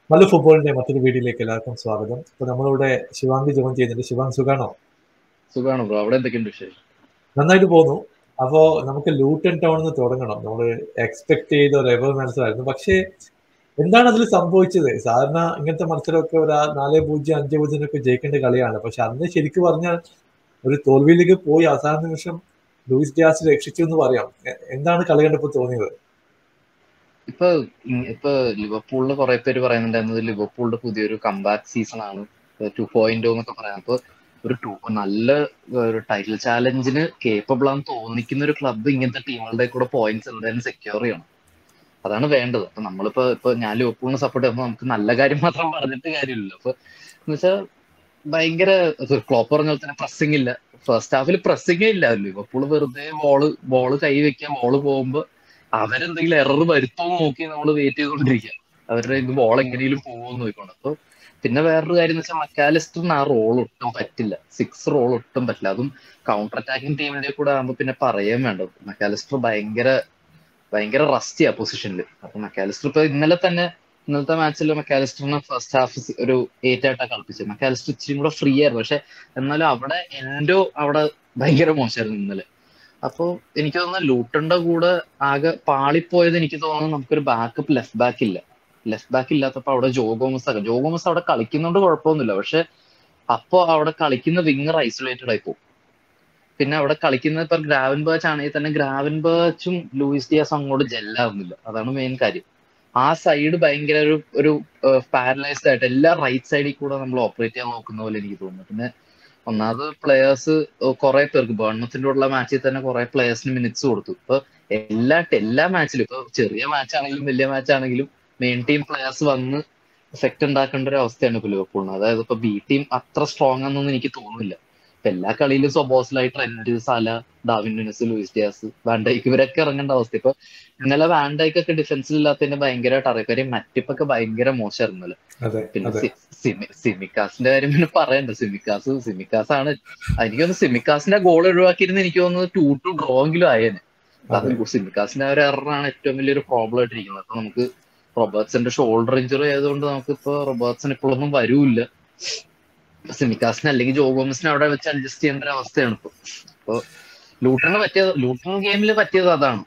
നല്ല ഫുട്ബോളിന്റെ മറ്റൊരു വീഡിയോയിലേക്ക് എല്ലാവർക്കും സ്വാഗതം ഇപ്പൊ നമ്മളിവിടെ ശിവാങ്കി ജോയിൻ ചെയ്യുന്നുണ്ട് ശിവാങ് സുഖാണോ സുഖാണ് ബ്രോ അവിടെ എന്തൊക്കെയുണ്ട് വിശേഷം നന്നായിട്ട് പോകുന്നു അപ്പോ നമുക്ക് ലൂട്ടൺ ടൗണിൽ നിന്ന് തുടങ്ങണം നമ്മൾ എക്സ്പെക്ട് ചെയ്ത ഒരു എവർ മത്സരമായിരുന്നു പക്ഷേ എന്താണ് അതിൽ സംഭവിച്ചത് സാധാരണ ഇങ്ങനത്തെ മത്സരമൊക്കെ ഒരു നാല് പൂജ്യം അഞ്ച് പൂജ്യം ഒക്കെ ജയിക്കേണ്ട കളിയാണ് പക്ഷെ അന്ന് ശരിക്കും പറഞ്ഞാൽ ഒരു തോൽവിയിലേക്ക് പോയി അവസാന നിമിഷം ലൂയിസ് ഡിയാസ് രക്ഷിച്ചു എന്ന് പറയാം എ- എന്താണ് കളി കണ്ടപ്പോൾ തോന്നിയത് ഇപ്പൊ ഇ- ഇപ്പൊ ലിവർപൂളില് കുറെ പേര് പറയുന്നുണ്ടായിരുന്നത് ലിവർപൂളിന്റെ പുതിയൊരു കംബാക്ക് സീസൺ ആണ് ടു പോയിന്റ് എന്നൊക്കെ പറയാം അപ്പൊ ഒരു ടു നല്ല ഒരു ടൈറ്റിൽ ചാലഞ്ചിന് കേപ്പബിൾ ആണെന്ന് തോന്നിക്കുന്ന ഒരു ക്ലബ്ബ് ഇങ്ങനത്തെ ടീമുകളുടെ കൂടെ പോയിന്റ്സ് എന്തായാലും സെക്യൂർ ചെയ്യണം അതാണ് വേണ്ടത് അപ്പൊ നമ്മളിപ്പോ ഇപ്പൊ ഞാൻ ലിവർപൂളിനെ സപ്പോർട്ട് ചെയ്യുമ്പോൾ നമുക്ക് നല്ല കാര്യം മാത്രം പറഞ്ഞിട്ട് കാര്യമില്ലല്ലോ അപ്പൊ എന്ന് വെച്ചാൽ ഭയങ്കര ക്ലോപ്പ് പറഞ്ഞ പോലെ തന്നെ പ്രസ്സിംഗ് ഇല്ല ഫസ്റ്റ് ഹാഫിൽ പ്രസ്സിംഗേ ഇല്ല ലിവർപൂൾ വെറുതെ ബോള് ബോള് കൈ വെക്കാൻ ബോള് പോകുമ്പോ അവരെന്തെങ്കിലും എറർ വരുത്തോന്ന് നോക്കി നമ്മൾ വെയിറ്റ് ചെയ്തുകൊണ്ടിരിക്കുക അവരുടെ ഇത് ബോൾ എങ്ങനെയും പോകുമെന്ന് നോക്കിക്കൊണ്ട് അപ്പൊ പിന്നെ വേറൊരു കാര്യം എന്ന് വെച്ചാൽ മക്കാലിസ്റ്ററിന് ആ റോൾ ഒട്ടും പറ്റില്ല സിക്സ് റോൾ ഒട്ടും പറ്റില്ല അതും കൗണ്ടർ അറ്റാക്കിംഗ് ടീമിന്റെ കൂടെ ആകുമ്പോൾ പിന്നെ പറയാൻ വേണ്ട മക്കാലിസ്റ്റർ ഭയങ്കര ഭയങ്കര റസ്റ്റിയാ പൊസിഷനിൽ അപ്പൊ മക്കാലിസ്റ്റർ ഇപ്പൊ ഇന്നലെ തന്നെ ഇന്നലത്തെ മാച്ചിൽ മക്കാലിസ്റ്ററിന് ഫസ്റ്റ് ഹാഫ് ഒരു എയ്റ്റ് ആയിട്ടാണ് കളിപ്പിച്ചത് മക്കാലിസ്റ്റർ ഇച്ചിരി കൂടെ ഫ്രീ ആയിരുന്നു പക്ഷെ എന്നാലും അവിടെ എൻഡോ അവിടെ ഭയങ്കര മോശമായിരുന്നു ഇന്നലെ അപ്പോ എനിക്ക് തോന്നുന്നു ലൂട്ടന്റെ കൂടെ ആകെ പാളിപ്പോയത് എനിക്ക് തോന്നുന്നു നമുക്കൊരു ബാക്കപ്പ് ലെഫ്റ്റ് ബാക്ക് ഇല്ല ലെഫ്റ്റ് ബാക്ക് ഇല്ലാത്തപ്പോ അവിടെ ജോഗോമസ് ഒക്കെ ജോഗോമസ് അവിടെ കളിക്കുന്നോണ്ട് കുഴപ്പമൊന്നുമില്ല പക്ഷെ അപ്പോ അവിടെ കളിക്കുന്ന വിങ്ങർ ഐസൊലേറ്റഡ് ആയി പോകും പിന്നെ അവിടെ കളിക്കുന്ന ഇപ്പൊ ഗ്രാവൻ ബേച്ച് ആണെങ്കിൽ തന്നെ ഗ്രാവൻ ബേച്ചും ലൂയിസ് ഡിയാസും അങ്ങോട്ട് ജെല്ലാവുന്നില്ല അതാണ് മെയിൻ കാര്യം ആ സൈഡ് ഭയങ്കര ഒരു ഒരു പാരലൈസ്ഡ് ആയിട്ട് എല്ലാ റൈറ്റ് സൈഡിൽ കൂടെ നമ്മൾ ഓപ്പറേറ്റ് ചെയ്യാൻ നോക്കുന്ന പോലെ എനിക്ക് തോന്നുന്നു പിന്നെ ഒന്നാമത് പ്ലേയേഴ്സ് കുറെ പേർക്ക് ബേൺമത്തിന്റെ ഉള്ള മാച്ചിൽ തന്നെ കുറെ പ്ലേയേഴ്സിന് മിനിറ്റ്സ് കൊടുത്തു ഇപ്പൊ എല്ലാ എല്ലാ മാച്ചിലും ഇപ്പൊ ചെറിയ മാച്ച് ആണെങ്കിലും വലിയ മാച്ച് ആണെങ്കിലും മെയിൻ ടീം പ്ലേയേഴ്സ് വന്ന് എഫക്ട് ഉണ്ടാക്കേണ്ട ഒരു അവസ്ഥയാണ് ഇപ്പൊ ലിവർപൂളിന് അതായത് ഇപ്പൊ ബി ടീം അത്ര സ്ട്രോങ് ആണെന്നൊന്നും എനിക്ക് തോന്നുന്നില്ല ഇപ്പൊ എല്ലാ കളിയിലും Szoboszlai Trent Salah Darwin Nunez Luis Diaz Van Dijk ഇവരൊക്കെ ഇറങ്ങേണ്ട അവസ്ഥ ഇപ്പൊ ഇന്നലെ വാൻഡൈക്ക് ഒക്കെ ഡിഫൻസിൽ ഇല്ലാത്തതിന്റെ ഭയങ്കരമായിട്ട് അറിയാം കാര്യം മറ്റിപ്പൊക്കെ ഭയങ്കര മോശമായിരുന്നു ഇന്നലെ അതെ പിന്നെ അതെ സി- സിമി- സിമിക്കാസിന്റെ കാര്യം പിന്നെ പറയണ്ട സിമിക്കാസ് സിമിക്കാസ് ആണ് എനിക്ക് തോന്നുന്നു സിമിക്കാസിന്റെ ഗോൾ ഒഴിവാക്കിയിരുന്ന എനിക്ക് തോന്നുന്നു ടു ടു ഡ്രോ എങ്കിലും ആയേനെ അത് അതെ സിമിക്കാസിന്റെ ആ ഒരു എററാണ് ഏറ്റവും വലിയൊരു പ്രോബ്ലം ആയിട്ടിരിക്കുന്നത് അപ്പൊ നമുക്ക് റൊബർട്സിന്റെ ഷോൾഡർ ഇഞ്ചുറി ആയതുകൊണ്ട് നമുക്ക് ഇപ്പൊ റൊബർട്സിന് ഇപ്പോഴൊന്നും വരൂല്ല സിമിക്കാസിന് അല്ലെങ്കിൽ ജോഗോമസിനെ അവിടെ വെച്ച് അഡ്ജസ്റ്റ് ചെയ്യേണ്ട ഒരു അവസ്ഥയാണ് ഇപ്പൊ അപ്പൊ ലൂട്ടറിന് പറ്റിയത് ലൂട്ടൺ ഗെയിമിൽ പറ്റിയത് അതാണ്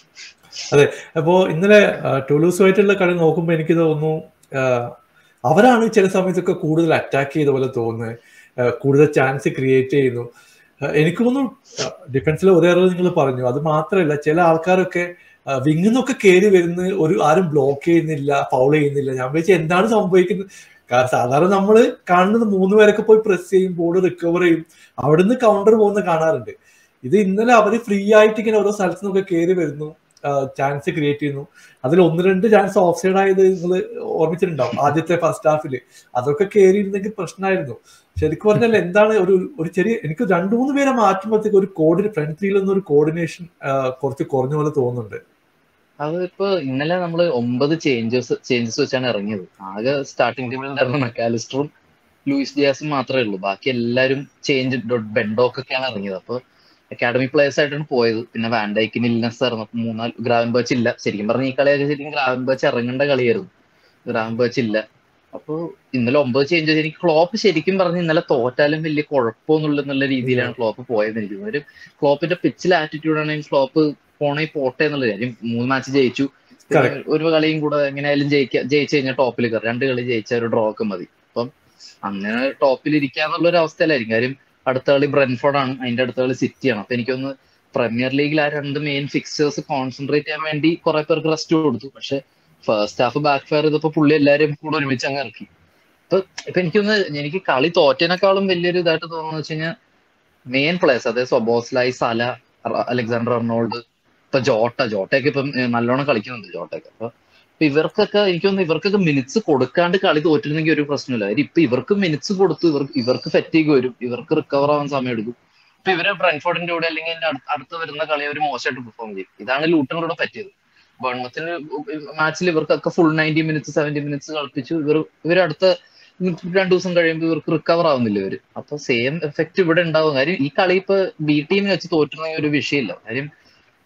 അതെ അപ്പോ ഇന്നലെ ആ, ടുലൂസുമായിട്ടുള്ള കളി നോക്കുമ്പോൾ എനിക്ക് തോന്നുന്നു ആ, അവരാണ് ചില സമയത്തൊക്കെ കൂടുതൽ അറ്റാക്ക് ചെയ്ത പോലെ തോന്നുന്നത് ആ, കൂടുതൽ ചാൻസ് ക്രിയേറ്റ് ചെയ്യുന്നു ആ, എനിക്ക് തോന്നുന്നു ഡിഫൻസിലെ ഒരേ നിങ്ങൾ പറഞ്ഞു അത് മാത്രമല്ല ചില ആൾക്കാരൊക്കെ വിങ്ങിൽ നിന്നൊക്കെ കയറി വരുന്ന ഒരു ആരും ബ്ലോക്ക് ചെയ്യുന്നില്ല ഫൗൾ ചെയ്യുന്നില്ല ഞാൻ വിചാരിച്ചു എന്താണ് സംഭവിക്കുന്നത് കാരണം സാധാരണ നമ്മൾ കാണുന്നത് മൂന്ന് പേരൊക്കെ പോയി പ്രസ് ചെയ്യും ബോൾ റിക്കവർ ചെയ്യും അവിടുന്ന് കൗണ്ടർ പോകുന്ന കാണാറുണ്ട് ഇത് ഇന്നലെ അവര് ഫ്രീ ആയിട്ട് ഇങ്ങനെ ഓരോ സ്ഥലത്തു നിന്നൊക്കെ കയറി വരുന്നു ചാൻസ് ക്രിയേറ്റ് ചെയ്യുന്നു അതിൽ ഒന്ന് രണ്ട് ചാൻസ് ഓഫ് സൈഡ് ആയത് നിങ്ങൾ ഓർമ്മിച്ചിട്ടുണ്ടാവും ആദ്യത്തെ ഫസ്റ്റ് ഹാഫിൽ അതൊക്കെ കയറിയിരുന്നെങ്കിൽ പ്രശ്നമായിരുന്നു ശരിക്കും പറഞ്ഞാൽ എന്താണ് ഒരു ഒരു ചെറിയ എനിക്ക് രണ്ടു മൂന്ന് പേരെ മാറ്റുമ്പോഴത്തേക്ക് ഒരു കോഡിന് ഫ്രണ്ട് ത്രീയിൽ നിന്ന് ഒരു കോർഡിനേഷൻ കുറച്ച് കുറഞ്ഞ പോലെ തോന്നുന്നുണ്ട് അത് ഇപ്പൊ ഇന്നലെ നമ്മൾ ഒമ്പത് ചേഞ്ചസ് ചേഞ്ചസ് വെച്ചാണ് ഇറങ്ങിയത് ആകെ സ്റ്റാർട്ടിംഗ് ടീമിൽ ഉണ്ടായിരുന്ന മെക്കാലിസ്റ്ററും ലൂയിസ് ഡിയാസും മാത്രമേ ഉള്ളൂ ബാക്കി എല്ലാവരും ചേഞ്ച് ബെൻഡോക്കൊക്കെയാണ് ഇറങ്ങിയത് അപ്പൊ അക്കാഡമി പ്ലേയേഴ്സ് ആയിട്ടാണ് പോയത് പിന്നെ വാൻഡൈക്കിന് ഇൽനെസ് ആയിരുന്നു അപ്പൊ മൂന്നാല് ഗ്രാവൻ ബേച്ച് ഇല്ല ശരിക്കും പറഞ്ഞ ഈ കളിയൊക്കെ ശരിക്കും ഗ്രാവൻ ബേച്ച് ഇറങ്ങേണ്ട കളിയായിരുന്നു ഗ്രാവൻ ബേച്ച് ഇല്ല അപ്പൊ ഇന്നലെ ഒമ്പത് ചേഞ്ച് എനിക്ക് ക്ലോപ്പ് ശരിക്കും പറഞ്ഞ് ഇന്നലെ തോറ്റാലും വലിയ കുഴപ്പമൊന്നുമില്ല എന്നുള്ള രീതിയിലാണ് ക്ലോപ്പ് പോയത് എനിക്ക് തോന്നുന്നു ഒരു ക്ലോപ്പിന്റെ പിച്ചിൽ ആറ്റിറ്റ്യൂഡ് ആണെങ്കിൽ ക്ലോപ്പ് പോണേ പോട്ടെ എന്നുള്ള കാര്യം മൂന്ന് മാച്ച് ജയിച്ചു പിന്നെ Correct. ഒരു കളിയും കൂടെ എങ്ങനെയായാലും ജയിക്ക ജയിച്ചു കഴിഞ്ഞാൽ ടോപ്പിൽ കയറി രണ്ട് കളി ജയിച്ച ഒരു ഡ്രോ ഒക്കെ മതി അപ്പം അങ്ങനെ ടോപ്പിൽ ഇരിക്കാന്നുള്ള ഒരു അവസ്ഥയിലായിരിക്കും കാര്യം അടുത്ത കളി ബ്രെൻഫോർഡ് ആണ് അതിന്റെ അടുത്ത കളി സിറ്റിയാണ് അപ്പൊ എനിക്കൊന്ന് പ്രീമിയർ ലീഗിൽ ആ രണ്ട് മെയിൻ ഫിക്സേഴ്സ് കോൺസെൻട്രേറ്റ് ചെയ്യാൻ വേണ്ടി കുറെ പേർക്ക് റെസ്റ്റ് കൊടുത്തു പക്ഷെ ഫസ്റ്റ് ഹാഫ് ബാക്ക് ഫയർ ചെയ്തപ്പോ പുള്ളി എല്ലാവരും കൂടെ ഒരുമിച്ച് അങ്ങ് ഇറക്കി ഇപ്പൊ ഇപ്പൊ എനിക്കൊന്ന് എനിക്ക് കളി തോറ്റേനേക്കാളും വലിയൊരു ഇതായിട്ട് തോന്നുന്നു വെച്ച് കഴിഞ്ഞാൽ മെയിൻ പ്ലേയേഴ്സ് അതായത് സൊബോസ്ലായി സല അറ- അലക്സാണ്ടർ അർണോൾഡ് ഇപ്പൊ ജോട്ട ജോട്ടയൊക്കെ ഇപ്പം ഏ, നല്ലോണം കളിക്കുന്നുണ്ട് ജോട്ടയൊക്കെ അപ്പൊ ഇപ്പൊ ഇവർക്കൊക്കെ എനിക്ക് തോന്നുന്നു ഇവർക്കൊക്കെ മിനിറ്റ്സ് കൊടുക്കാണ്ട് കളി തോറ്റിരുന്നെങ്കിൽ ഒരു പ്രശ്നമില്ല കാര്യം ഇപ്പൊ ഇവർക്ക് മിനിറ്റ്സ് കൊടുത്തു ഇവർക്ക് ഇവർക്ക് ഫെറ്റീഗ് വരും ഇവർക്ക് റിക്കവർ ആവാൻ സമയം എടുക്കും ഇപ്പൊ ഇവര് ബ്രൻഫോർഡിന്റെ കൂടെ അല്ലെങ്കിൽ അതിന്റെ അടുത്ത അടുത്ത് വരുന്ന കളി അവർ മോശമായിട്ട് പെർഫോം ചെയ്യും ഇതാണ് ലൂട്ടനോട് പറ്റിയത് ബൺമത്തിന് മാച്ചിൽ ഇവർക്കൊക്കെ full ninety minutes seventy minutes കളിപ്പിച്ചു ഇവർ ഇവർ അടുത്ത രണ്ടു ദിവസം കഴിയുമ്പോൾ ഇവർക്ക് റിക്കവർ ആവുന്നില്ല ഇവര് അപ്പൊ സെയിം എഫക്ട് ഇവിടെ ഉണ്ടാവും കാര്യം ഈ കളി ഇപ്പൊ ബി ടീമിനെ വെച്ച് തോറ്റുന്ന ഒരു വിഷയമില്ല കാര്യം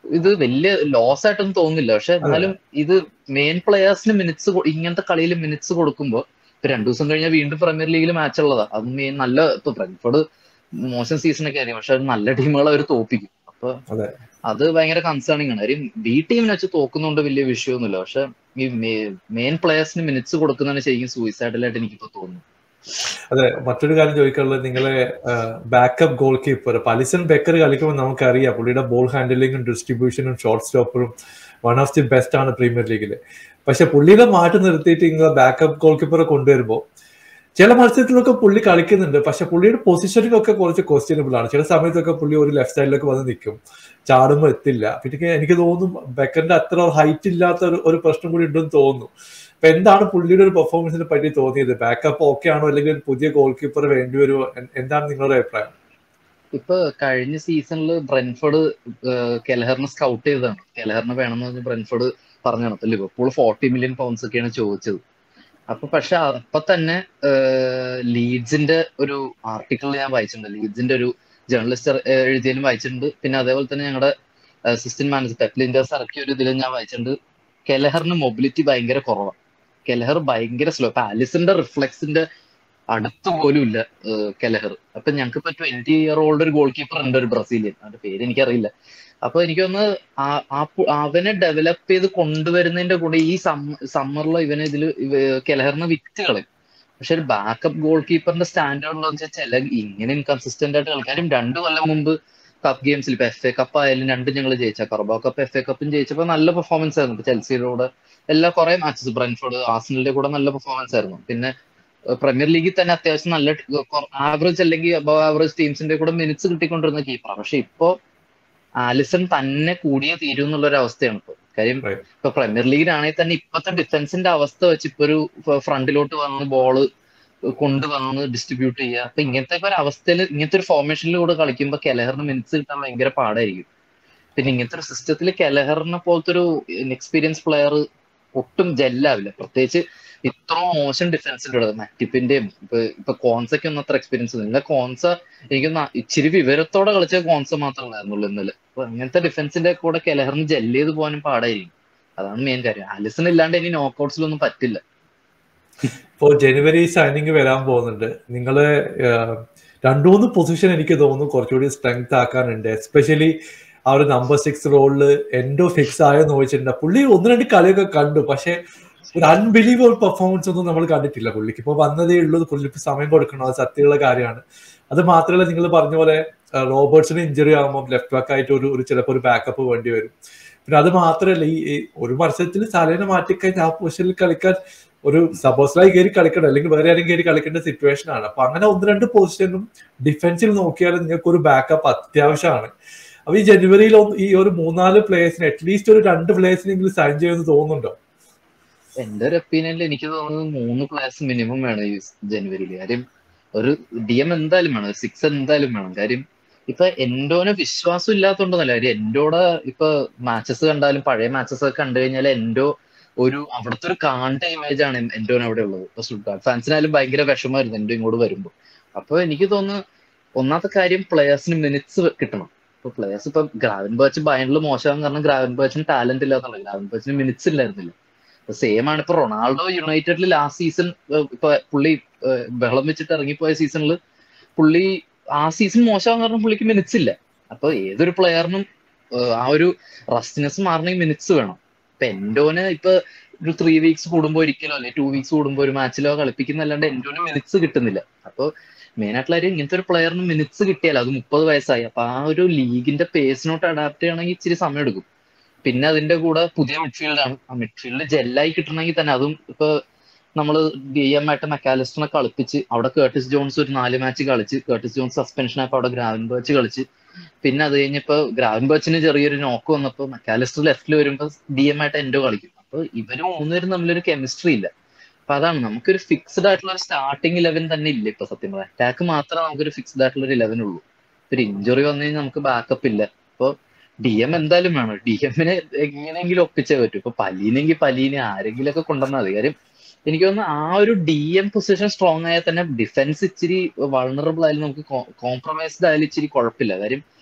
ഇത് വലിയ ലോസ് ആയിട്ടൊന്നും തോന്നുന്നില്ല പക്ഷെ എന്നാലും ഇത് മെയിൻ പ്ലെയേഴ്സിന് മിനിറ്റ്സ് ഇങ്ങനത്തെ കളിയിൽ മിനിറ്റ്സ് കൊടുക്കുമ്പോൾ ഇപ്പൊ രണ്ടു ദിവസം കഴിഞ്ഞാൽ വീണ്ടും പ്രീമിയർ ലീഗിൽ മാച്ച് ഉള്ളതാ അത് മെയിൻ നല്ല ഇപ്പൊ ബ്രെൻഫോർഡ് മോശം സീസൺ ഒക്കെ ആയിരിക്കും പക്ഷെ നല്ല ടീമുകൾ അവർ തോപ്പിക്കും അപ്പൊ അതെ. അത് ഭയങ്കര കൺസേണിംഗ് ആണ് കാര്യം ബി ടീമിനെ വെച്ച് തോക്കുന്നുണ്ട് വലിയ വിഷയമൊന്നുമില്ല പക്ഷെ ഈ മെയിൻ പ്ലെയേഴ്സിന് മിനിറ്റ്സ് കൊടുക്കുന്നതാണ് ശരിക്കും സൂയിസൈഡലായിട്ട് എനിക്കിപ്പോ തോന്നുന്നു അതെ മറ്റൊരു കാര്യം ചോദിക്കാനുള്ളത് നിങ്ങളെ backup goalkeeper Alisson Becker കളിക്കുമ്പോൾ നമുക്കറിയാം പുള്ളിയുടെ ബോൾ ഹാൻഡിലിങ്ങും ഡിസ്ട്രിബ്യൂഷനും ഷോർട്ട് സ്റ്റോപ്പറും വൺ ഓഫ് ദി ബെസ്റ്റ് ആണ് പ്രീമിയർ ലീഗിൽ പക്ഷെ പുള്ളിയുടെ മാറ്റി നിർത്തിയിട്ട് നിങ്ങൾ ബാക്കപ്പ് ഗോൾ കീപ്പറെ കൊണ്ടുവരുമ്പോൾ ചില മത്സരത്തിലൊക്കെ പുള്ളി കളിക്കുന്നുണ്ട് പക്ഷെ പുള്ളിയുടെ പൊസിഷനിങ് ഒക്കെ കുറച്ച് ക്വസ്റ്റ്യനബിൾ ആണ് ചില സമയത്തൊക്കെ പുള്ളി ഒരു ലെഫ്റ്റ് സൈഡിലൊക്കെ വന്ന് നിൽക്കും ചാടുമ്പോൾ എത്തില്ല പിന്നെ എനിക്ക് തോന്നുന്നു ബെക്കറിന്റെ അത്ര ഹൈറ്റ് ഇല്ലാത്ത ഒരു ഒരു പ്രശ്നം കൂടി ഉണ്ടെന്ന് തോന്നുന്നു അപ്പൊ എന്താണ് പുള്ളിയുടെ ഒരു പെർഫോമൻസിനെ പറ്റി തോന്നിയത് ബാക്കപ്പ് ഓക്കെ ആണോ അല്ലെങ്കിൽ ഒരു പുതിയ ഗോൾ കീപ്പർ വേണ്ടി വരുമോ എന്താണ് നിങ്ങളുടെ അഭിപ്രായം ഇപ്പൊ കഴിഞ്ഞ സീസണിൽ ബ്രെൻഫോർഡ് കെലഹറിനെ സ്കൗട്ട് ചെയ്തതാണ് കെലഹറിനെ വേണമെന്ന് പറഞ്ഞ് ബ്രെൻഫോർഡ് പറഞ്ഞാണ് അപ്പൊ ലിവർപൂൾ ഫോർട്ടി മില്യൺ പൗണ്ട്സ് ഒക്കെയാണ് ചോദിച്ചത് അപ്പൊ പക്ഷെ അപ്പൊ തന്നെ ലീഡ്സിന്റെ ഒരു ആർട്ടിക്കിൾ ഞാൻ വായിച്ചിട്ടുണ്ട് ലീഡ്സിന്റെ ഒരു ജേർണലിസ്റ്റ് എഴുതിയാലും വായിച്ചിട്ടുണ്ട് പിന്നെ അതേപോലെ തന്നെ ഞങ്ങളുടെ അസിസ്റ്റന്റ് മാനേജർ പെപ്ലിൻഡേഴ്സ് ഇറക്കിയ ഒരു ഇതിലും ഞാൻ വായിച്ചിട്ടുണ്ട് കെലഹറിന് മൊബിലിറ്റി ഭയങ്കര കുറവാണ് കെലഹർ ഭയങ്കര സ്ലോ ഇപ്പൊ ആലിസിന്റെ റിഫ്ലെക്സിന്റെ അടുത്ത് പോലും ഇല്ല കെലഹർ അപ്പൊ ഞങ്ങൾക്ക് ഇപ്പൊ ട്വന്റി ഇയർ ഓൾഡ് ഒരു ഗോൾ കീപ്പർ ഉണ്ട് ഒരു ബ്രസീലിയൻ അവന്റെ പേര് എനിക്കറിയില്ല അപ്പൊ എനിക്കൊന്ന് അവനെ ഡെവലപ്പ് ചെയ്ത് കൊണ്ടുവരുന്നതിന്റെ കൂടെ ഈ സമ്മറിൽ ഇവനെ ഇതിൽ കെലഹറിന് വിറ്റ് കളയും പക്ഷെ ഒരു ബാക്കപ്പ് ഗോൾ കീപ്പറിന്റെ സ്റ്റാൻഡേർഡിൽ വെച്ചാൽ ചില ഇങ്ങനെ ഇൻകൺസിസ്റ്റന്റ് ആയിട്ട് കളിക്കാരും രണ്ടു കൊല്ലം മുമ്പ് കപ്പ് ഗെയിംസിൽ ഇപ്പൊ എഫ് എ കപ്പ് ആയാലും രണ്ടും ഞങ്ങൾ ജയിച്ച കർബോ കപ്പ് എഫ് എ കപ്പും ജയിച്ചപ്പോൾ നല്ല പെർഫോമൻസ് ആയിരുന്നു ഇപ്പൊ ചെൽസിയുടെ കൂടെ എല്ലാ കുറെ മാച്ചസ് ബ്രൻഫോർഡ് ആർസനലിന്റെ കൂടെ നല്ല പെർഫോമൻസ് ആയിരുന്നു പിന്നെ പ്രീമിയർ ലീഗിൽ തന്നെ അത്യാവശ്യം നല്ല ആവറേജ് അല്ലെങ്കിൽ അബവ് ആവറേജ് ടീംസിന്റെ കൂടെ മിനിറ്റ്സ് കിട്ടിക്കൊണ്ടിരുന്ന കീപ്പറാണ് പക്ഷെ ഇപ്പോ ആലിസൺ തന്നെ കൂടിയേ തീരും എന്നുള്ള ഒരു അവസ്ഥയാണ് ഇപ്പൊ കാര്യം ഇപ്പൊ പ്രീമിയർ ലീഗിലാണെങ്കിൽ തന്നെ ഇപ്പോഴത്തെ ഡിഫൻസിന്റെ അവസ്ഥ വെച്ച് ഇപ്പൊ ഒരു ഫ്രണ്ടിലോട്ട് വന്ന് ബോള് കൊണ്ടുവന്ന് ഡിസ്ട്രിബ്യൂട്ട് ചെയ്യുക അപ്പൊ ഇങ്ങനത്തെ ഒരു അവസ്ഥയിൽ ഇങ്ങനത്തെ ഒരു ഫോർമേഷനിലൂടെ കളിക്കുമ്പോൾ കെലഹറിന് മിനിറ്റ്സ് കിട്ടാൻ ഭയങ്കര പാടായിരിക്കും പിന്നെ ഇങ്ങനത്തെ ഒരു സിസ്റ്റത്തിൽ കെലഹറിനെ പോലത്തെ ഒരു എക്സ്പീരിയൻസ് പ്ലെയർ ഒട്ടും ജെല്ലാവില്ല പ്രത്യേകിച്ച് ഇത്ര മോശം ഡിഫൻസിലൂടെ മറ്റിപ്പിന്റെയും ഇപ്പൊ ഇപ്പൊ കോൺസൊക്കെ ഒന്നും അത്ര എക്സ്പീരിയൻസ് ഇല്ല കോൺസ എനിക്ക് ഇച്ചിരി വിവരത്തോടെ കളിച്ച കോൺസ മാത്രമേ ഉണ്ടായിരുന്നുള്ളൂ ഇന്നലെ അപ്പൊ അങ്ങനത്തെ ഡിഫൻസിന്റെ കൂടെ കെലഹറിന് ജെല്ല് ചെയ്ത് പോകാനും പാടായിരിക്കും അതാണ് മെയിൻ കാര്യം ആലിസൺ ഇല്ലാണ്ട് ഇനി നോക്കൗട്ട്സിലൊന്നും പറ്റില്ല ഇപ്പോ ജനുവരി സൈനിങ് വരാൻ പോകുന്നുണ്ട് നിങ്ങള് രണ്ടു മൂന്ന് പൊസിഷൻ എനിക്ക് തോന്നുന്നു കുറച്ചുകൂടി സ്ട്രെങ്ത് ആക്കാനുണ്ട് എസ്പെഷ്യലി ആ ഒരു നമ്പർ സിക്സ് റോളില് എൻഡോ ഫിക്സ് ആയെന്ന് ചോദിച്ചിട്ടുണ്ട് പുള്ളി ഒന്ന് രണ്ട് കളിയൊക്കെ കണ്ടു പക്ഷെ ഒരു അൺബിലീവബിൾ പെർഫോമൻസ് ഒന്നും നമ്മൾ കണ്ടിട്ടില്ല പുള്ളിക്ക് ഇപ്പൊ വന്നതേ ഉള്ളൂ പുള്ളി ഇപ്പൊ സമയം കൊടുക്കണം അത് സത്യമുള്ള കാര്യമാണ് അത് മാത്രമല്ല നിങ്ങൾ പറഞ്ഞ പോലെ റോബർട്സിന് ഇഞ്ചുറി ആകുമ്പോൾ ലെഫ്റ്റ് ബാക്ക് ആയിട്ട് ഒരു ഒരു ചിലപ്പോൾ ഒരു ബാക്കപ്പ് വേണ്ടി വരും പിന്നെ അത് മാത്രമല്ല ഈ ഒരു മത്സരത്തിൽ സാലേനെ മാറ്റിക്കഴിഞ്ഞാൽ ആ പൊസിഷനിൽ കളിക്കാൻ ഒരു സപ്പോസിലായി കയറി കളിക്കണം അല്ലെങ്കിൽ വേറെ ആരും കയറി കളിക്കേണ്ട സിറ്റുവേഷൻ ആണ് അപ്പൊ അങ്ങനെ ഒന്ന് രണ്ട് പൊസിഷനും ഡിഫൻസിൽ നോക്കിയാൽ നിങ്ങൾക്ക് ഒരു ബാക്കപ്പ് അത്യാവശ്യമാണ് അപ്പൊ ഈ ജനുവരിയിൽ ഈ ഒരു മൂന്നാല് പ്ലേയേഴ്സിന് അറ്റ്ലീസ്റ്റ് ഒരു രണ്ട് പ്ലേയേഴ്സിനെങ്കിലും സൈൻ ചെയ്യുമെന്ന് തോന്നുന്നുണ്ടോ എന്റെ ഒരു ഒപ്പീനിയനിൽ എനിക്ക് തോന്നുന്നത് മൂന്ന് പ്ലേയേഴ്സ് മിനിമം വേണം ഈ ജനുവരിയിൽ കാര്യം ഒരു ഡി എം എന്തായാലും വേണം സിക്സ് എന്തായാലും വേണം കാര്യം ഇപ്പൊ എൻഡോനെ വിശ്വാസം ഇല്ലാത്തതുകൊണ്ടൊന്നല്ല കാര്യം എൻഡോടെ ഇപ്പൊ മാച്ചസ് കണ്ടാലും പഴയ മാച്ചസ് ഒക്കെ കണ്ടു കഴിഞ്ഞാൽ എൻഡോ ഒരു അവിടുത്തെ ഒരു കാണ്ട ഇമേജ് ആണ് എൻഡോൻ അവിടെ ഉള്ളത് ഇപ്പൊ സ്റ്റുഡ്ഗാർഡ് ഫാൻസിനായാലും ഭയങ്കര വിഷമമായിരുന്നു എൻഡോ ഇങ്ങോട്ട് വരുമ്പോൾ അപ്പൊ എനിക്ക് തോന്നുന്നു ഒന്നാമത്തെ കാര്യം പ്ലെയേഴ്സിന് മിനിറ്റ്സ് കിട്ടണം ഇപ്പൊ പ്ലെയേഴ്സ് ഇപ്പൊ ഗ്രാവൻ ബേച്ച് ബയണിൽ മോശമാകാൻ കാരണം ഗ്രാവൻ ബേച്ചിന് ടാലന്റ് ഇല്ലാത്തുള്ള ഗ്രാവൻ ബേച്ചിന് മിനിറ്റ്സ് ഇല്ലായിരുന്നില്ല സെയിം ആണ് ഇപ്പൊ റൊണാൾഡോ യുണൈറ്റഡിൽ ലാസ്റ്റ് സീസൺ ഇപ്പൊ പുള്ളി ബഹളം വെച്ചിട്ട് ഇറങ്ങിപ്പോയ സീസണിൽ പുള്ളി ആ സീസൺ മോശമാകാൻ കാരണം പുള്ളിക്ക് മിനിറ്റ്സ് ഇല്ല അപ്പൊ ഏതൊരു പ്ലെയറിനും ആ ഒരു റസ്റ്റിനെസ് മാറണമെങ്കിൽ മിനിറ്റ്സ് വേണം ഇപ്പൊ എൻഡോന് ഇപ്പൊ ഒരു ത്രീ വീക്സ് കൂടുമ്പോൾ ഒരിക്കലോ അല്ലെ ടു വീക്സ് കൂടുമ്പോൾ ഒരു മാച്ചിലോ കളിപ്പിക്കുന്നല്ലാണ്ട് എൻഡോന് മിനിറ്റ്സ് കിട്ടുന്നില്ല അപ്പൊ മെയിൻ ആയിട്ടുള്ള കാര്യം ഇങ്ങനത്തെ ഒരു പ്ലെയറിന് മിനിറ്റ്സ് കിട്ടിയാൽ അത് മുപ്പത് വയസ്സായി അപ്പൊ ആ ഒരു ലീഗിന്റെ പേസിനോട്ട് അഡാപ്റ്റ് ചെയ്യണമെങ്കിൽ ഇച്ചിരി സമയം എടുക്കും പിന്നെ അതിന്റെ കൂടെ പുതിയ മിഡ്ഫീൽഡാണ് ആ മിഡ്ഫീൽഡ് ജെല്ലായി കിട്ടണമെങ്കിൽ തന്നെ അതും ഇപ്പൊ നമ്മൾ ഡി എം ആയിട്ട് മെക്കാലിസ്റ്ററിനെ കളിപ്പിച്ച് അവിടെ കേർട്ടിസ് ജോൺസ് ഒരു നാല് മാച്ച് കളിച്ച് കേർട്ടിസ് ജോൺസ് സസ്പെൻഷൻ ആയപ്പോൾ അവിടെ ഗ്രാവൻ ബേച്ച് കളിച്ച് പിന്നെ അത് കഴിഞ്ഞപ്പോ ഗ്രാവൻ ബേച്ചിന് ചെറിയൊരു നോക്ക് വന്നപ്പോൾ മെക്കാലിസ്റ്റർ ലെഫ്റ്റിൽ വരുമ്പോൾ ഡി എം ആയിട്ട് എൻഡോ കളിക്കും അപ്പൊ ഇവര് മൂന്നുപേരും തമ്മിലൊരു കെമിസ്ട്രി ഇല്ല അപ്പൊ അതാണ് നമുക്കൊരു ഫിക്സ്ഡ് ആയിട്ടുള്ള ഒരു സ്റ്റാർട്ടിംഗ് ഇലവൻ തന്നെ ഇല്ല ഇപ്പൊ സത്യം പറയാം അറ്റാക്ക് മാത്രമേ നമുക്കൊരു ഫിക്സ്ഡ് ആയിട്ടുള്ള ഒരു ഇലവൻ ഉള്ളൂ ഒരു ഇഞ്ചുറി വന്നു കഴിഞ്ഞാൽ നമുക്ക് ബാക്കപ്പ് ഇല്ല അപ്പൊ ഡി എം എന്തായാലും വേണം ഡി എമ്മിനെ എങ്ങനെയെങ്കിലും ഒപ്പിച്ചേ പറ്റൂ ഇപ്പൊ പലീനെങ്കിൽ പലീനെ ആരെങ്കിലും ഒക്കെ കൊണ്ടുവന്നാൽ മതി കാര്യം എനിക്ക് തോന്നുന്നു ആ ഒരു ഡി എം പൊസിഷൻ സ്ട്രോങ് ആയാൽ തന്നെ ഡിഫൻസ് ഇച്ചിരി വൾണറബിൾ ആയാലും നമുക്ക് കോംപ്രമൈസ്ഡ് ആയാലും ഇച്ചിരി കുഴപ്പമില്ല കാര്യം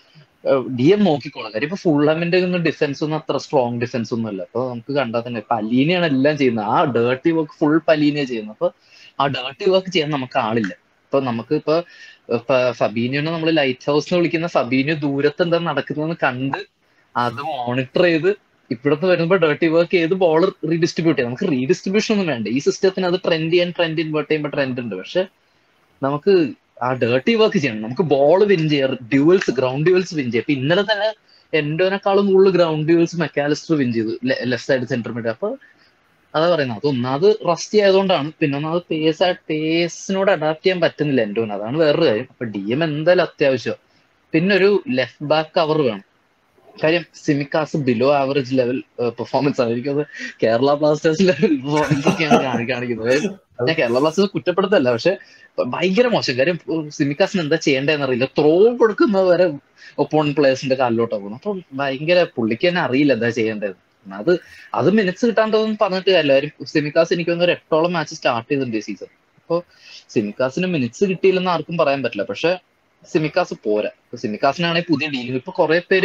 ഡി എം നോക്കിക്കോളാം കാര്യം ഇപ്പൊ ഫുള്ളമിന്റെ ഒന്നും ഡിഫൻസ് ഒന്നും അത്ര സ്ട്രോങ് ഡിഫൻസ് ഒന്നും അല്ല അപ്പൊ നമുക്ക് കണ്ടാൽ തന്നെ പലീനയാണ് എല്ലാം ചെയ്യുന്നത് ആ ഡേർട്ടി വർക്ക് ഫുൾ പലീനയാണ് ചെയ്യുന്നത് അപ്പൊ ആ ഡേർട്ടി വർക്ക് ചെയ്യാൻ നമുക്ക് ആളില്ല ഇപ്പൊ നമുക്ക് ഇപ്പൊ ഫബീനിയോനെ നമ്മൾ ലൈറ്റ് ഹൗസ് എന്ന് വിളിക്കുന്ന ഫബീനിയോ ദൂരത്ത് എന്താ നടക്കുന്നതെന്ന് കണ്ട് അത് മോണിറ്റർ ചെയ്ത് ഇവിടുന്ന് വരുമ്പോൾ ഡേർട്ടി വർക്ക് ചെയ്ത് ബോൾ റീഡിസ്ട്രിബ്യൂട്ട് ചെയ്യാം നമുക്ക് റീഡിസ്ട്രിബ്യൂഷൻ ഒന്നും വേണ്ട ഈ സിസ്റ്റത്തിന് അത് ട്രെൻഡ് ചെയ്യാൻ ട്രെൻഡ് ഇൻവേർട്ട് ചെയ്യുമ്പോൾ ട്രെൻഡ് ഉണ്ട് പക്ഷെ നമുക്ക് ആ ഡേർട്ടി വർക്ക് ചെയ്യണം നമുക്ക് ബോൾ വിൻ ചെയ്യാം ഡ്യൂവൽസ് ഗ്രൗണ്ട് ഡ്യൂവൽസ് വിൻ ചെയ്യാം ഇപ്പൊ ഇന്നലെ തന്നെ എൻഡോനെക്കാളും കൂടുതൽ ഗ്രൗണ്ട് ഡ്യൂവൽസ് മെക്കാലിസ്റ്റർ വിൻ ചെയ്തു ലെഫ്റ്റ് സൈഡ് സെന്റർ മിഡ് അപ്പൊ അതാ പറയുന്നത് അത് ഒന്നാമത് റസ്റ്റി ആയതുകൊണ്ടാണ് പിന്നെ ഒന്നാമത് പേസ് പേസിനോട് അഡാപ്റ്റ് ചെയ്യാൻ പറ്റുന്നില്ല എൻഡോൻ അതാണ് വേറൊരു കാര്യം അപ്പൊ ഡി എം എന്തായാലും അത്യാവശ്യം പിന്നെ ഒരു ലെഫ്റ്റ് ബാക്ക് കവർ വേണം കാര്യം Tsimikas below average level performance ആണ് എനിക്കത് കേരള ബ്ലാസ്റ്റേഴ്സ് ലെവൽ പെർഫോമൻസ് ഒക്കെയാണ് കാണിക്കുന്നത് ഞാൻ കേരള ബ്ലാസ്റ്റേഴ്സ് കുറ്റപ്പെടുത്തല്ല പക്ഷെ ഭയങ്കര മോശം കാര്യം സിമിക്കാസിന് എന്താ ചെയ്യേണ്ടതെന്ന് അറിയില്ല ത്രോ കൊടുക്കുന്നത് വരെ ഒപ്പോൺ പ്ലേയേഴ്സിന്റെ കാലിലോട്ടാ പോകുന്നു അപ്പൊ ഭയങ്കര പുള്ളിക്ക് തന്നെ അറിയില്ല എന്താ ചെയ്യേണ്ടത് അത് അത് മിനിറ്റ്സ് കിട്ടാണ്ടതൊന്നും പറഞ്ഞിട്ട് കാര്യമില്ല കാര്യം സിമിക്കാസ് എനിക്ക് ഒരു എട്ടോളം മാച്ച് സ്റ്റാർട്ട് ചെയ്തിട്ടുണ്ട് ഈ സീസൺ അപ്പോൾ സിമിക്കാസിന് മിനിറ്റ്സ് കിട്ടിയില്ലെന്ന് ആർക്കും പറയാൻ പറ്റില്ല പക്ഷെ സിമിക്കാസ് പോരാ സിമിക്കാസിനാണെങ്കിൽ പുതിയ ഡീലിംഗ് ഇപ്പൊ കുറെ പേര്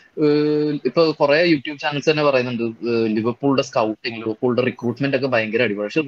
ഇപ്പൊ കുറെ യൂട്യൂബ് ചാനൽസ് തന്നെ പറയുന്നുണ്ട് ലിവർപൂളിന്റെ സ്കൗട്ടിങ് ലിവർപൂളിന്റെ റിക്രൂട്ട്മെന്റ് ഒക്കെ ഭയങ്കര അടിപൊളി പക്ഷെ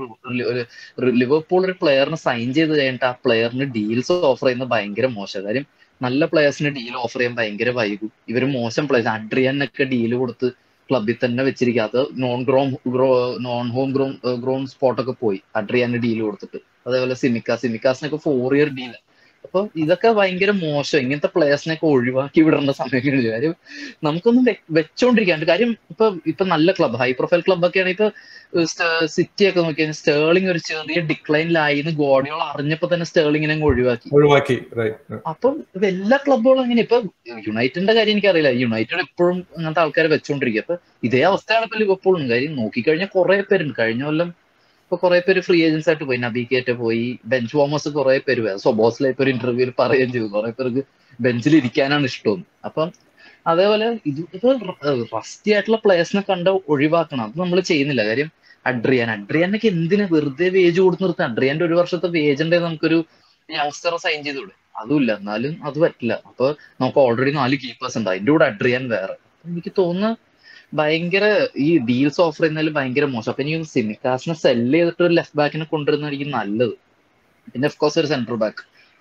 ലിവർപൂൾ ഒരു പ്ലെയറിന് സൈൻ ചെയ്ത് കഴിഞ്ഞിട്ട് ആ പ്ലെയറിന് ഡീൽസ് ഓഫർ ചെയ്യുന്നത് ഭയങ്കര മോശം കാര്യം നല്ല പ്ലെയേഴ്സിന് ഡീൽ ഓഫർ ചെയ്യാൻ ഭയങ്കര വൈകും ഇവര് മോശം പ്ലേയേഴ്സ് അഡ്രിയനൊക്കെ ഡീല് കൊടുത്ത് ക്ലബിൽ തന്നെ വെച്ചിരിക്കുക അത് നോൺ ഗ്രോം ഗ്രോ നോൺ ഹോം ഗ്രോം ഗ്രോൺ സ്പോട്ടൊക്കെ പോയി അഡ്രിയാന് ഡീല് കൊടുത്തിട്ട് അതേപോലെ സിമിക്ക സിമിക്കാസിനൊക്കെ ഫോർ ഇയർ ഡീൽ അപ്പൊ ഇതൊക്കെ ഭയങ്കര മോശം ഇങ്ങനത്തെ പ്ലേയേഴ്സിനെയൊക്കെ ഒഴിവാക്കി വിടേണ്ട സമയങ്ങളിൽ കാര്യം നമുക്കൊന്നും വെച്ചോണ്ടിരിക്കാണ്ട് കാര്യം ഇപ്പൊ ഇപ്പൊ നല്ല ക്ലബ് ഹൈ പ്രൊഫൈൽ ക്ലബ്ബൊക്കെയാണ് ഇപ്പൊ സിറ്റി ഒക്കെ നോക്കിയാൽ സ്റ്റേളിംഗ് ഒരു ചെറിയ ഡിക്ലൈനിലായി എന്ന് ഗോഡിയോൾ അറിഞ്ഞപ്പോ തന്നെ സ്റ്റേളിങ്ങിനെ ഒഴിവാക്കി ഒഴിവാക്കി അപ്പം എല്ലാ ക്ലബുകളും അങ്ങനെ ഇപ്പൊ യുണൈറ്റഡിന്റെ കാര്യം എനിക്കറിയില്ല യുണൈറ്റഡ് എപ്പോഴും അങ്ങനത്തെ ആൾക്കാരെ വെച്ചോണ്ടിരിക്കുക അപ്പൊ ഇതേ അവസ്ഥയാണ് ഇപ്പൊ ലിവർപൂളും കാര്യം നോക്കിക്കഴിഞ്ഞാൽ കുറെ പേരുണ്ട് കഴിഞ്ഞ കൊല്ലം ഇപ്പൊ കുറെ പേര് ഫ്രീ ഏജൻസ് ആയിട്ട് പോയി നബിക്കേറ്റ് പോയി ബെഞ്ച് വോമേഴ്സ് കുറെ പേര് പോയി സൊബോസിലെ ഇപ്പൊ ഒരു ഇന്റർവ്യൂവിൽ പറയുകയും ചെയ്തു കുറെ പേർക്ക് ബെഞ്ചിൽ ഇരിക്കാനാണ് ഇഷ്ടം അപ്പം അതേപോലെ ഇത് ഇത് റസ്റ്റി ആയിട്ടുള്ള പ്ലേയേഴ്സിനെ കണ്ട് ഒഴിവാക്കണം അത് നമ്മൾ ചെയ്യുന്നില്ല കാര്യം അഡ്രിയാൻ അഡ്രിയാനൊക്കെ എന്തിനാ വെറുതെ വേജ് കൊടുത്ത് നിർത്താൻ അഡ്രിയാന്റെ ഒരു വർഷത്തെ വേജ് ഉണ്ടെങ്കിൽ നമുക്കൊരു യങ്സ്റ്റർ സൈൻ ചെയ്തൂടെ അതുമില്ല എന്നാലും അത് പറ്റില്ല അപ്പൊ നമുക്ക് ഓൾറെഡി നാല് കീപ്പേഴ്സ് ഉണ്ട് അതിന്റെ കൂടെ അഡ്രിയാൻ വേറെ എനിക്ക് തോന്നുന്നു ഭയങ്കര ഈ ഡീൽസ് ഓഫർ ചെയ്യുന്നതിൽ ഭയങ്കര മോശം അപ്പൊ എനിക്ക് സിമിക്കാസിനെ സെല്ല് ചെയ്തിട്ട് ഒരു ലെഫ്റ്റ് ബാക്കിനെ കൊണ്ടുവരുന്നതായിരിക്കും നല്ലത് പിന്നെ ഓഫ് കോഴ്സ് ഒരു സെന്റർ ബാക്ക്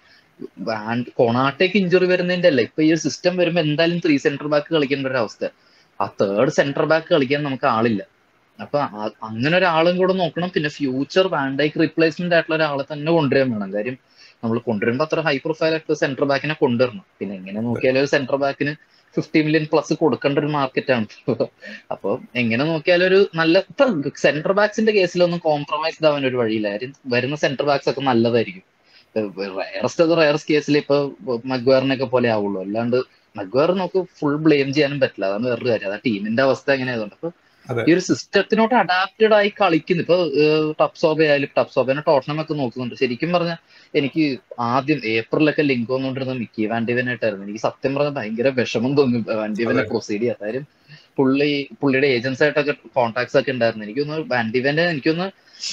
കൊണാട്ടേക്ക് ഇഞ്ചുറി വരുന്നതിന്റെ അല്ല ഇപ്പൊ ഈ ഒരു സിസ്റ്റം വരുമ്പോൾ എന്തായാലും ത്രീ സെന്റർ ബാക്ക് കളിക്കേണ്ട ഒരു അവസ്ഥ ആ തേർഡ് സെന്റർ ബാക്ക് കളിക്കാൻ നമുക്ക് ആളില്ല അപ്പൊ അങ്ങനെ ഒരാളും കൂടെ നോക്കണം പിന്നെ ഫ്യൂച്ചർ വാൻഡൈക്ക് റീപ്ലേസ്മെന്റ് ആയിട്ടുള്ള ഒരാളെ തന്നെ കൊണ്ടുവരാൻ വേണം കാര്യം നമ്മൾ കൊണ്ടുവരുമ്പോൾ അത്ര ഹൈ പ്രൊഫൈൽ ആയിട്ട് സെന്റർ ബാക്കിനെ കൊണ്ടുവരണം പിന്നെ എങ്ങനെ നോക്കിയാലും ഒരു സെന്റർ ബാക്കിന് ഫിഫ്റ്റി മില്യൺ പ്ലസ് കൊടുക്കേണ്ട ഒരു മാർക്കറ്റാണ് അപ്പൊ എങ്ങനെ നോക്കിയാലും ഒരു നല്ല ഇപ്പൊ സെന്റർ ബാക്സിന്റെ കേസിലൊന്നും കോംപ്രമൈസ് ആവാൻ ഒരു വഴിയില്ല കാര്യം വരുന്ന സെന്റർ ബാക്സ് ഒക്കെ നല്ലതായിരിക്കും റയറസ്റ്റ് അത് റയറസ്റ്റ് കേസിൽ ഇപ്പൊ മഗ്വാറിനൊക്കെ പോലെ ആവുള്ളൂ അല്ലാണ്ട് മഗ്വാർ നമുക്ക് ഫുൾ ബ്ലെയിം ചെയ്യാനും പറ്റില്ല അതാണ് വേറൊരു കാര്യം അതാ ടീമിന്റെ അവസ്ഥ എങ്ങനെയായതുകൊണ്ട് അപ്പൊ ഈ ഒരു സിസ്റ്റത്തിനോട്ട് അഡാപ്റ്റഡ് ആയി കളിക്കുന്നു ഇപ്പൊ ടപ്സോബ ആയാലും ടപ്സോബനെ ടോട്ടനം ഒക്കെ നോക്കുന്നുണ്ട് ശരിക്കും പറഞ്ഞാൽ എനിക്ക് ആദ്യം ഏപ്രിലൊക്കെ ലിങ്ക് വന്നുകൊണ്ടിരുന്ന മിക്കി വാൻഡിവനായിട്ടായിരുന്നു എനിക്ക് സത്യം പറഞ്ഞാൽ ഭയങ്കര വിഷമം തോന്നി വാൻഡിവനെ പ്രൊസീഡ് ചെയ്യാൻ കാര്യം പുള്ളി പുള്ളിയുടെ ഏജൻസ് ആയിട്ടൊക്കെ കോൺടാക്ട്സ് ഒക്കെ ഉണ്ടായിരുന്നു എനിക്കൊന്ന് വാൻഡിവന്റെ എനിക്കൊന്ന്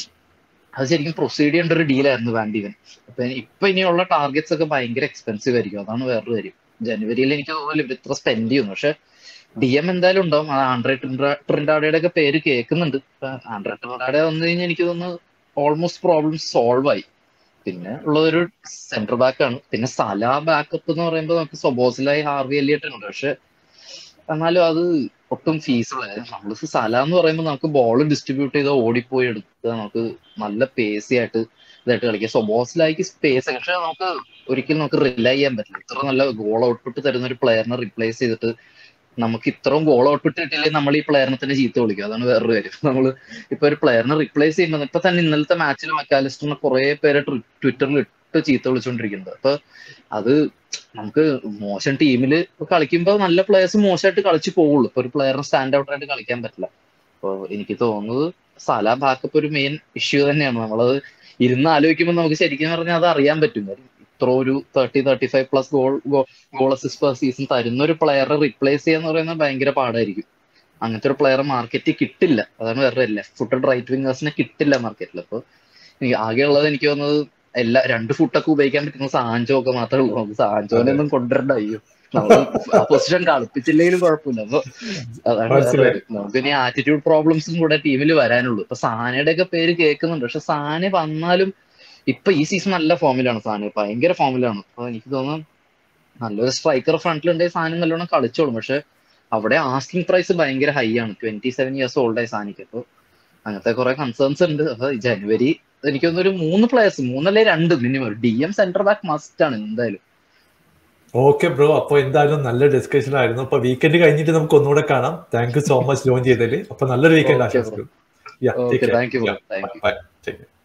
അത് ശരിക്കും പ്രൊസീഡ് ചെയ്യേണ്ട ഒരു ഡീലായിരുന്നു വാൻഡിവൻ അപ്പൊ ഇപ്പൊ ഇനിയുള്ള ടാർഗറ്റ്സ് ഒക്കെ ഭയങ്കര എക്സ്പെൻസീവ് ആയിരിക്കും അതാണ് വേറൊരു കാര്യം ജനുവരിയിൽ എനിക്ക് തോന്നുന്നില്ല ഇത്ര സ്പെൻഡ് ചെയ്യുന്നു പക്ഷെ ഡി എം എന്തായാലും ഉണ്ടാവും ആ ആൻഡ്രേ ട്രിൻഡാഡയുടെ ഒക്കെ പേര് കേൾക്കുന്നുണ്ട് ആൻഡ്രേ ട്രിൻഡാഡെ വന്നു കഴിഞ്ഞാൽ എനിക്ക് തോന്നുന്നു ഓൾമോസ്റ്റ് പ്രോബ്ലംസ് സോൾവ് ആയി പിന്നെ ഉള്ളതൊരു സെന്റർ ബാക്ക് ആണ് പിന്നെ സല ബാക്കപ്പ് എന്ന് പറയുമ്പോൾ നമുക്ക് സൊബോസിലായി ഹാർവി എല്ലിയട്ട് ഉണ്ട് പക്ഷെ എന്നാലും അത് ഒട്ടും ഫീസുള്ള നമ്മൾ സല എന്ന് പറയുമ്പോൾ നമുക്ക് ബോൾ ഡിസ്ട്രിബ്യൂട്ട് ചെയ്ത് ഓടിപ്പോയി എടുക്കുക നമുക്ക് നല്ല പേസി ആയിട്ട് ഇതായിട്ട് കളിക്കുക സൊബോസിലായിക്ക് സ്പേസ് പക്ഷെ നമുക്ക് ഒരിക്കലും നമുക്ക് റിലൈ ചെയ്യാൻ പറ്റില്ല ഇത്ര നല്ല ഗോൾ ഔട്ട്പുട്ട് തരുന്ന ഒരു പ്ലെയറിനെ റിപ്ലേസ് ചെയ്തിട്ട് നമുക്ക് ഇത്രയും ഗോൾ ഔട്ട്പുട്ട് കിട്ടിയില്ലെങ്കിൽ നമ്മൾ ഈ പ്ലെയറിനെ തന്നെ ചീത്ത വിളിക്കും അതാണ് വേറൊരു കാര്യം നമ്മൾ ഇപ്പൊ ഒരു പ്ലെയറിനെ റിപ്ലേസ് ചെയ്യുമ്പോൾ ഇപ്പൊ തന്നെ ഇന്നലത്തെ മാച്ചിൽ മക്കാലിസ്റ്ററിനെ കുറെ പേര് ട്വിറ്ററിൽ ഇട്ട് ചീത്ത വിളിച്ചുകൊണ്ടിരിക്കുന്നത് അപ്പൊ അത് നമുക്ക് മോശം ടീമിൽ കളിക്കുമ്പോൾ നല്ല പ്ലേയേഴ്സ് മോശമായിട്ട് കളിച്ചു പോവുള്ളൂ ഇപ്പൊ ഒരു പ്ലെയറിന് സ്റ്റാൻഡ് ഔട്ട് ആയിട്ട് കളിക്കാൻ പറ്റില്ല അപ്പൊ എനിക്ക് തോന്നുന്നത് സല ബാക്കപ്പ് ഒരു മെയിൻ ഇഷ്യൂ തന്നെയാണ് നമ്മളത് ഇരുന്ന് ആലോചിക്കുമ്പോൾ നമുക്ക് ശരിക്കും പറഞ്ഞാൽ അത് അറിയാൻ പറ്റും ഇത്ര ഒരു thirty thirty five plus goal goal assist per season തരുന്ന ഒരു പ്ലെയറെ റിപ്ലേസ് ചെയ്യാന്ന് പറയുന്നത് ഭയങ്കര പാടായിരിക്കും അങ്ങനത്തെ ഒരു പ്ലെയറെ മാർക്കറ്റിൽ കിട്ടില്ല അതാണ് വേറെ ലെഫ്റ്റ് ഫുട്ടഡ് റൈറ്റ് വിംഗേഴ്സിനെ കിട്ടില്ല മാർക്കറ്റിൽ അപ്പൊ എനിക്ക് ആകെയുള്ളത് എനിക്ക് തോന്നുന്നത് എല്ലാ രണ്ട് ഫുട്ടൊക്കെ ഉപയോഗിക്കാൻ പറ്റുന്ന സാഞ്ചോ ഒക്കെ മാത്രമേ ഉള്ളൂ നമുക്ക് സാഞ്ചോനെ ഒന്നും കൊണ്ടുവരണ്ട അയ്യോ നമ്മൾ പൊസിഷൻ കളിപ്പിച്ചില്ലെങ്കിലും കുഴപ്പമില്ല അപ്പൊ അതാണ് വേറെ മനസ്സിലായി. കാര്യം. നമുക്ക് ഇനി ആറ്റിറ്റ്യൂഡ് പ്രോബ്ലംസും കൂടെ ടീമിൽ വരാനുള്ളൂ ഇപ്പൊ സാനയുടെ ഒക്കെ പേര് കേൾക്കുന്നുണ്ട് പക്ഷെ സാനെ വന്നാലും ഇപ്പൊ ഈ സീസൺ നല്ല ഫോമിലാണ് സാന ഭയങ്കര ഫോമിലാണ് അപ്പൊ എനിക്ക് തോന്നുന്നു നല്ലൊരു സ്ട്രൈക്കർ ഫ്രണ്ടിലുണ്ടെങ്കിൽ സാധനം നല്ലോണം കളിച്ചോളും പക്ഷെ അവിടെ ആസ്കിംഗ് പ്രൈസ് ഭയങ്കര ഹൈ ആണ് ട്വന്റി സെവൻ ഇയേഴ്സ് ഓൾഡ് ആയി സാനിക്ക് അപ്പൊ അങ്ങനത്തെ കുറെ കൺസേൺസ് ഉണ്ട് അപ്പൊ ജനുവരി എനിക്ക് തോന്നുന്നു ഒരു മൂന്ന് പ്ലേയേഴ്സ് മൂന്നല്ലേ രണ്ട് minimum D M centre back must ആണ് എന്തായാലും ഓക്കെ ബ്രോ അപ്പൊ എന്തായാലും നല്ല ഡിസ്കഷൻ ആയിരുന്നു അപ്പൊ വീക്കെൻഡ് കഴിഞ്ഞിട്ട് നമുക്ക് ഒന്നുകൂടെ കാണാം thank you so much join ചെയ്തതിൽ അപ്പൊ നല്ലൊരു വീക്കെൻഡ് Okay, bro. ആശംസിക്കുന്നു Yeah, Okay, take care. thank you, bro. Yeah, Thank bye. Bye. Take care.